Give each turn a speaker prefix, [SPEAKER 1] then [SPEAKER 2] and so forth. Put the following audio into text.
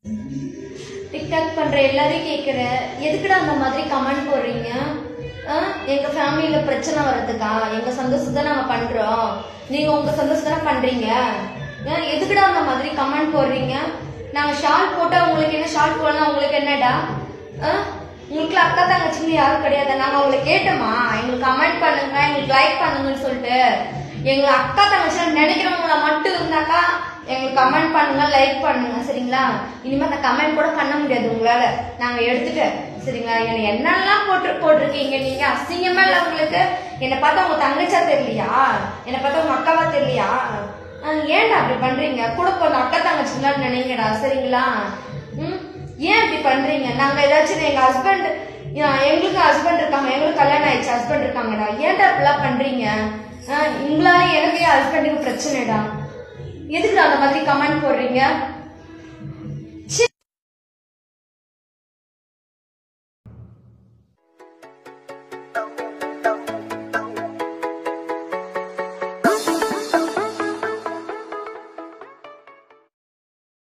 [SPEAKER 1] TikTok பண்ற எல்லாரையும் கேட்குறேன் எதுக்குடா அந்த மாதிரி கமெண்ட் போடுறீங்க ஆ? எங்க ஃபேமிலியில பிரச்சனை வர்றதுக்கா எங்க சந்தோஷத்தை நாங்க பண்றோம் நீங்க உங்க சந்தோஷத்தை பண்றீங்க ஆ, எதுக்குடா அந்த மாதிரி கமெண்ட் போடுறீங்க நாங்க ஷால் போட்டா உங்களுக்கு என்ன ஷால் போடலாம் உங்களுக்கு என்னடா ஆ? உங்களுக்கு அக்கா தங்கச்சிங்க யாரும் கிடையாது நாங்க அவங்களை கேட்டோமா எங்களுக்கு கமெண்ட் பண்ணுங்க எங்களுக்கு லைக் பண்ணுங்கன்னு சொல்லிட்டு எங்க அக்கா தங்கச்சி நினைக்கிறவங்கள மட்டும் இருந்தாக்கா எங்களுக்கு கமெண்ட் பண்ணுங்க லைக் பண்ணுங்க சரிங்களா இனிமே அந்த கமெண்ட் கூட பண்ண முடியாது உங்களால நாங்க எடுத்துட்டேன் சரிங்களா என்ன என்னெல்லாம் போட்டு போட்டிருக்கீங்க நீங்க அசிங்கமா இல்ல உங்களுக்கு என்னை பார்த்தா உங்க தங்கச்சா தெரியலையா என்னை பார்த்தா உங்க அக்காவா தெரியலையா ஆஹ் ஏன்டா அப்படி பண்றீங்க கூட பிறந்த அக்கா தங்கச்சிங்களான்னு நினைங்கடா சரிங்களா ம் ஏன் இப்படி பண்றீங்க நாங்க ஏதாச்சும் எங்க ஹஸ்பண்ட் எங்களுக்கு ஹஸ்பண்ட் இருக்காங்க எங்களுக்கு கல்யாணம் ஆயிடுச்சு ஹஸ்பண்ட் இருக்காங்கடா ஏன்டா இப்படிலாம் பண்றீங்க ஆஹ் உங்களால எனக்கு என் ஹஸ்பண்டுக்கு பிரச்சனைடா எதுக்குடா அந்த மாதிரி கமெண்ட் போடுறீங்க